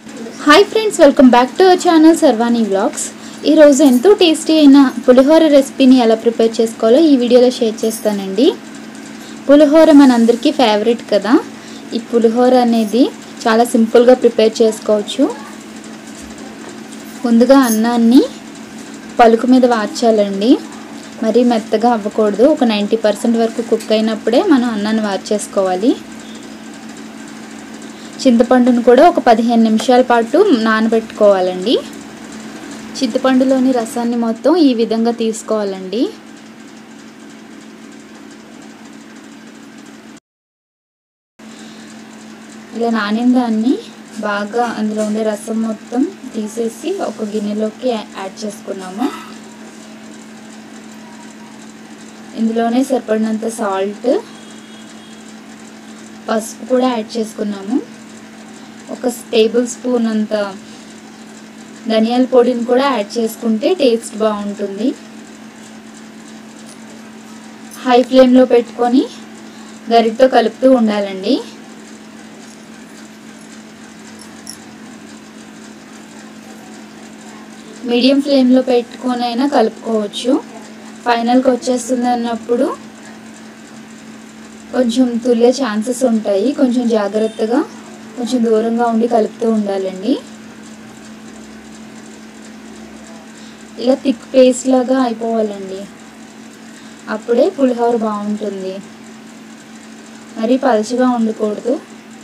hi friends welcome back to our channel Sarvani vlogs ఈరోజు ఎంతో tasty అయిన పులిహోర రెసిపీని ఎలా ప్రిపేర్ చేసుకోవాలో ఈ వీడియోలో షేర్ చేస్తానండి పులిహోర మనందరికీ ఫేవరెట్ కదా ఈ పులిహోర అనేది చాలా సింపుల్గా ప్రిపేర్ చేసుకోవచ్చు ముందుగా అన్నాన్ని పలుకు మీద వార్చాలండి మరీ మెత్తగా అవ్వకూడదు ఒక నైంటీ పర్సెంట్ వరకు కుక్ అయినప్పుడే మనం అన్నాన్ని వార్చేసుకోవాలి చింతపండును కూడా ఒక పదిహేను నిమిషాల పాటు నానబెట్టుకోవాలండి చింతపండులోని రసాన్ని మొత్తం ఈ విధంగా తీసుకోవాలండి ఇలా నానిన దాన్ని బాగా అందులో ఉండే రసం మొత్తం తీసేసి ఒక గిన్నెలోకి యాడ్ చేసుకున్నాము ఇందులోనే సరిపడినంత సాల్ట్ పసుపు కూడా యాడ్ చేసుకున్నాము ఒక టేబుల్ స్పూన్ అంత ధనియాల పొడిని కూడా యాడ్ చేసుకుంటే టేస్ట్ బాగుంటుంది హై ఫ్లేమ్లో పెట్టుకొని గరిటతో కలుపుతూ ఉండాలండి మీడియం ఫ్లేమ్లో పెట్టుకొని అయినా కలుపుకోవచ్చు ఫైనల్కి వచ్చేస్తుంది అన్నప్పుడు కొంచెం తుల్లే ఛాన్సెస్ ఉంటాయి కొంచెం జాగ్రత్తగా కొంచెం దూరంగా ఉండి కలుపుతూ ఉండాలండి ఇలా థిక్ పేస్ట్ లాగా అయిపోవాలండి అప్పుడే పులిహోర బాగుంటుంది మరీ పలుచగా ఉండకూడదు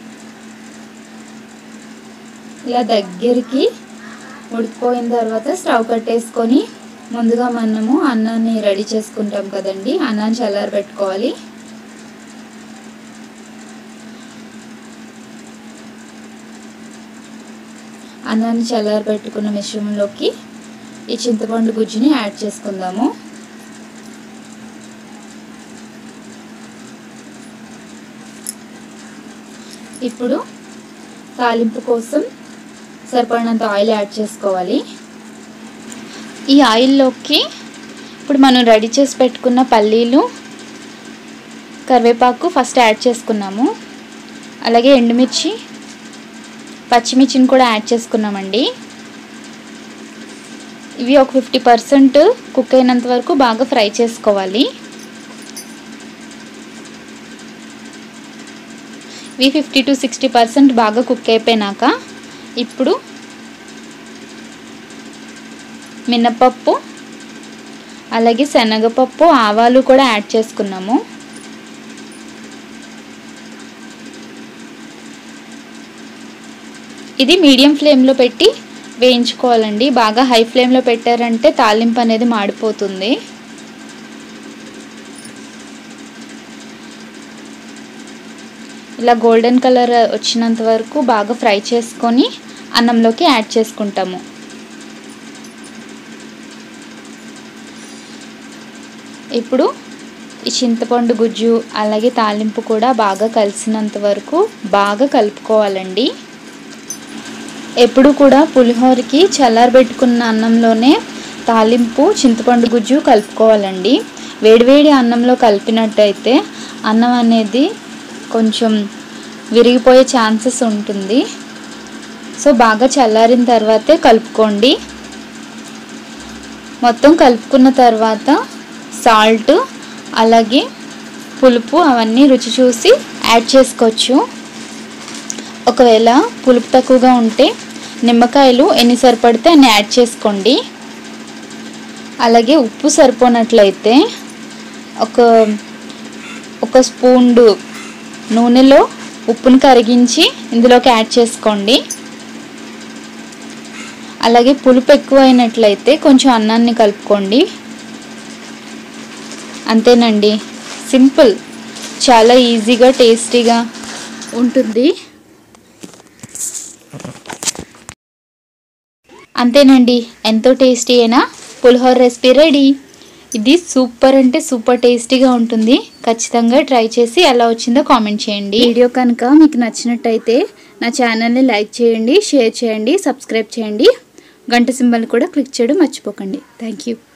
ఇలా దగ్గరికి ఉడికిపోయిన తర్వాత స్టవ్ కట్టేసుకొని ముందుగా మనము అన్నాన్ని రెడీ చేసుకుంటాం కదండి అన్నాన్ని చల్లారి పెట్టుకోవాలి అన్నాన్ని చల్లారి పెట్టుకున్న మిశ్రమంలోకి ఈ చింతపండు గుజ్జుని యాడ్ చేసుకుందాము ఇప్పుడు తాలింపు కోసం సరిపడినంత ఆయిల్ యాడ్ చేసుకోవాలి ఈ ఆయిల్లోకి ఇప్పుడు మనం రెడీ చేసి పెట్టుకున్న పల్లీలు కరివేపాకు ఫస్ట్ యాడ్ చేసుకున్నాము అలాగే ఎండుమిర్చి పచ్చిమిర్చిని కూడా యాడ్ చేసుకున్నామండి ఇవి ఒక ఫిఫ్టీ పర్సెంట్ కుక్ అయినంత వరకు బాగా ఫ్రై చేసుకోవాలి ఇవి ఫిఫ్టీ టు సిక్స్టీ పర్సెంట్ బాగా కుక్ అయిపోయినాక ఇప్పుడు మినపప్పు అలాగే శనగపప్పు ఆవాలు కూడా యాడ్ చేసుకున్నాము ఇది మీడియం ఫ్లేమ్లో పెట్టి వేయించుకోవాలండి బాగా హై ఫ్లేమ్లో పెట్టారంటే తాలింపు అనేది మాడిపోతుంది ఇలా గోల్డెన్ కలర్ వచ్చినంత వరకు బాగా ఫ్రై చేసుకొని అన్నంలోకి యాడ్ చేసుకుంటాము ఇప్పుడు ఈ చింతపండు గుజ్జు అలాగే తాలింపు కూడా బాగా కలిసినంత వరకు బాగా కలుపుకోవాలండి ఎప్పుడు కూడా పులిహోరకి చల్లారబెట్టుకున్న అన్నంలోనే తాలింపు చింతపండు గుజ్జు కలుపుకోవాలండి వేడివేడి అన్నంలో కలిపినట్టయితే అన్నం అనేది కొంచెం విరిగిపోయే ఛాన్సెస్ ఉంటుంది సో బాగా చల్లారిన తర్వాతే కలుపుకోండి మొత్తం కలుపుకున్న తర్వాత సాల్ట్ అలాగే పులుపు అవన్నీ రుచి చూసి యాడ్ చేసుకోవచ్చు ఒకవేళ పులుపు తక్కువగా ఉంటే నిమ్మకాయలు ఎన్ని సరిపడితే అన్ని యాడ్ చేసుకోండి అలాగే ఉప్పు సరిపోనట్లయితే ఒక ఒక స్పూన్డు నూనెలో ఉప్పును కరిగించి ఇందులోకి యాడ్ చేసుకోండి అలాగే పులుపు ఎక్కువైనట్లయితే కొంచెం అన్నాన్ని కలుపుకోండి అంతేనండి సింపుల్ చాలా ఈజీగా టేస్టీగా ఉంటుంది అంతేనండి ఎంతో టేస్టీ అయినా పులిహోర రెసిపీ రెడీ ఇది సూపర్ అంటే సూపర్ టేస్టీగా ఉంటుంది ఖచ్చితంగా ట్రై చేసి ఎలా వచ్చిందో కామెంట్ చేయండి వీడియో కనుక మీకు నచ్చినట్టయితే నా ఛానల్ని లైక్ చేయండి షేర్ చేయండి సబ్స్క్రైబ్ చేయండి గంట సింబల్ కూడా క్లిక్ చేయడం మర్చిపోకండి థ్యాంక్ యూ